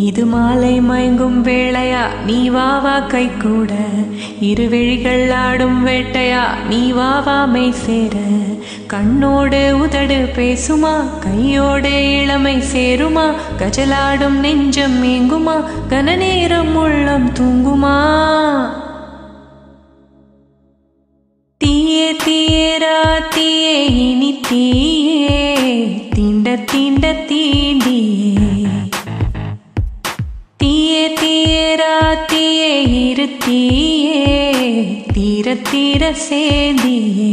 இது மாலை மயங்கும் வேளையா நீ வா வா கை கூட இருவிழிகள் ஆடும் வேட்டையா நீ வா வா மெய் சேர கண்ணோடு உதடு பேசுமா கையோடு இளமை சேருமா கஜலாடும் நெஞ்சம் ஏங்குமா கன நேரம் உள்ளம் தூங்குமா தீயே தீயரா தீயே இனி தீயே தீண்ட தீண்ட தீண்டியே தீயே தீயரா தீயே இரு தீயே தீர தீர சேந்தியே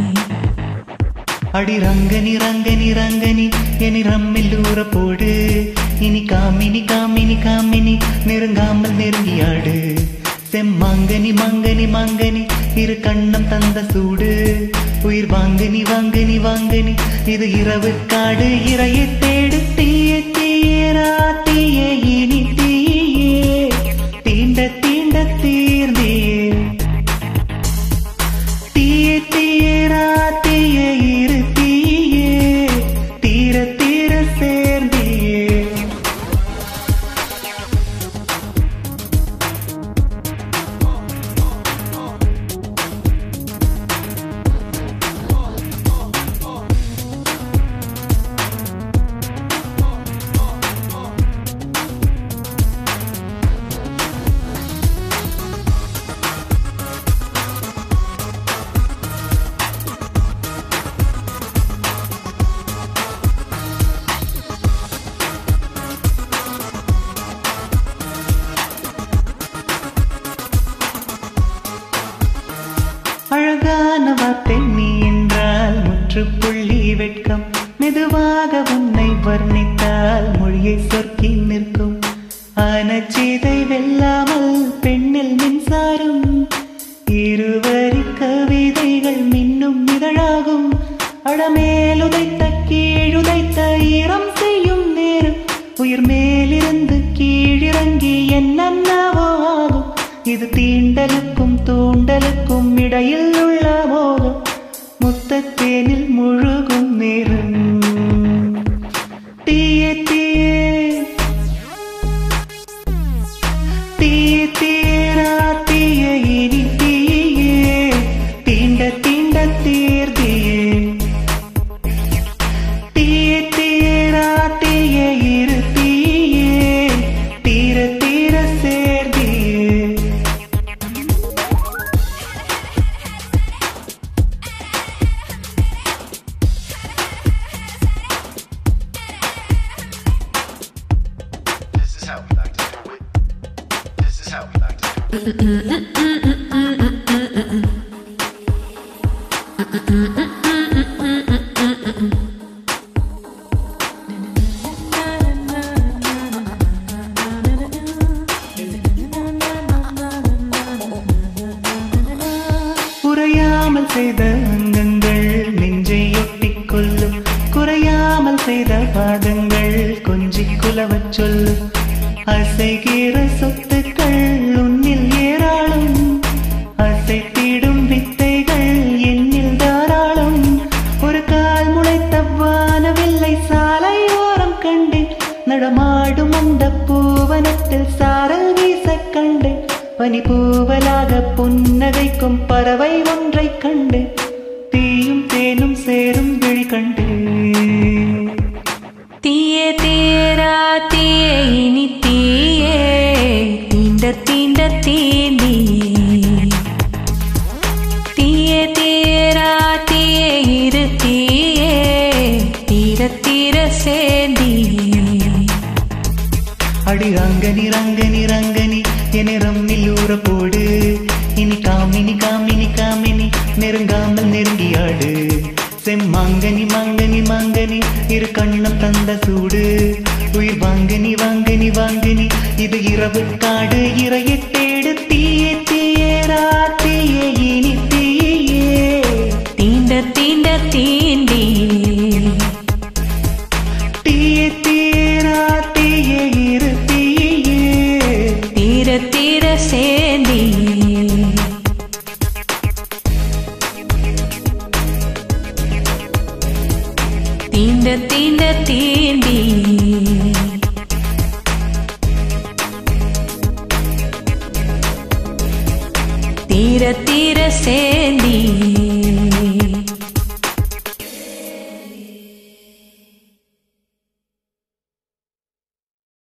அடி ரங்கனி ரங்கனி ரங்கனி எனி ரம்மில் ஊற போடு இனி காமினி காமினி காமினி நெருங்காமல் நெருங்கியாடு செம்மாங்கனி மங்கனி மங்கனி இரு கண்ணம் தந்த சூடு உயிர் வாங்கனி வாங்கனி வாங்கனி இது இரவு காடு இறையை தேடு தீய தீயரா தீய இனி தீயே தீண்ட தீண்ட தீர்ந்தியே தீய தீரா தீய இரு தீயே தீர தீர சேர்ந்தியே அழகான வார்த்தை நீ என்றால் முற்றுப்புள்ளி வெட்கம் மெதுவாக உன்னை வர்ணித்தால் மொழியை சொற்கி நிற்கும் ஆனச்சீதை வெல்லாமல் பெண்ணில் மின்சாரம் இருவரி கவிதைகள் மின்னும் இதழாகும் அடமேலுதைத்த கீழுதைத்த ஈரம் செய்யும் நேரம் உயிர் மேலிருந்து கீழிறங்கி என்னென்னவோ ஆகும் இது தீண்டலுக்கும் தூண்டலுக்கும் இடையில் உள்ள மோகம் முத்தத்தேனில் முழுகும் நேரம் தீய தீய தீய தீரா தீய இனி தீயே தீண்ட தீண்ட தீர்த்தியே தீய தீரா தீய இரு தீயே தீர தீர சேர்ந்தியே This is how we like to do it. This is how we like to do it. குறையாமல் செய்த அங்கங்கள் நெஞ்சை ஒட்டிக் கொள்ளும் குறையாமல் செய்த பாதங்கள் கொஞ்சி குலவச் சொல்லும் அசைகிற சொத்துக்கள் உன்னில் ஏராளம் அசைத்திடும் வித்தைகள் என்னில் தாராளம் ஒரு கால் முளைத்த வானவில்லை சாலை ஓரம் கண்டேன் நடமாடும் அந்த பூவனத்தில் சாரல் வீச கண்டேன் பனி பூவலாக புன்னகைக்கும் பறவை ஒன்றைக் கண்டேன் தீயும் தேனும் சேரும் விழி கண்டேன் தீயே தீரா தீயே இனி தீயே தீண்ட தீண்ட தீண்டியே தீயே தீரா தீயே இரு தீயே தீர தீர சேந்தியே அடி ரங்கனி ரங்கனி ரங்கனி என ரம்மில் ஊற போடு இனி காமினி காமினி காமினி நெருங்காமல் நெருங்கியாடு செம்மாங்கனி மாங்கனி மாங்கனி இரு கண்ணம் தந்த சூடு உயிர் வாங்கனி வாங்கனி வாங்கனி இது இரவு காடு இறையை தேடு தீயே தீயரா தீய இனி தீயே தீண்ட தீண்ட தீண்டியே தீய தீரா தீய இரு தீயே தீர தீர சேந்தியே தீண்ட தீண்ட தீண்டியே தீர தீர சேந்தியே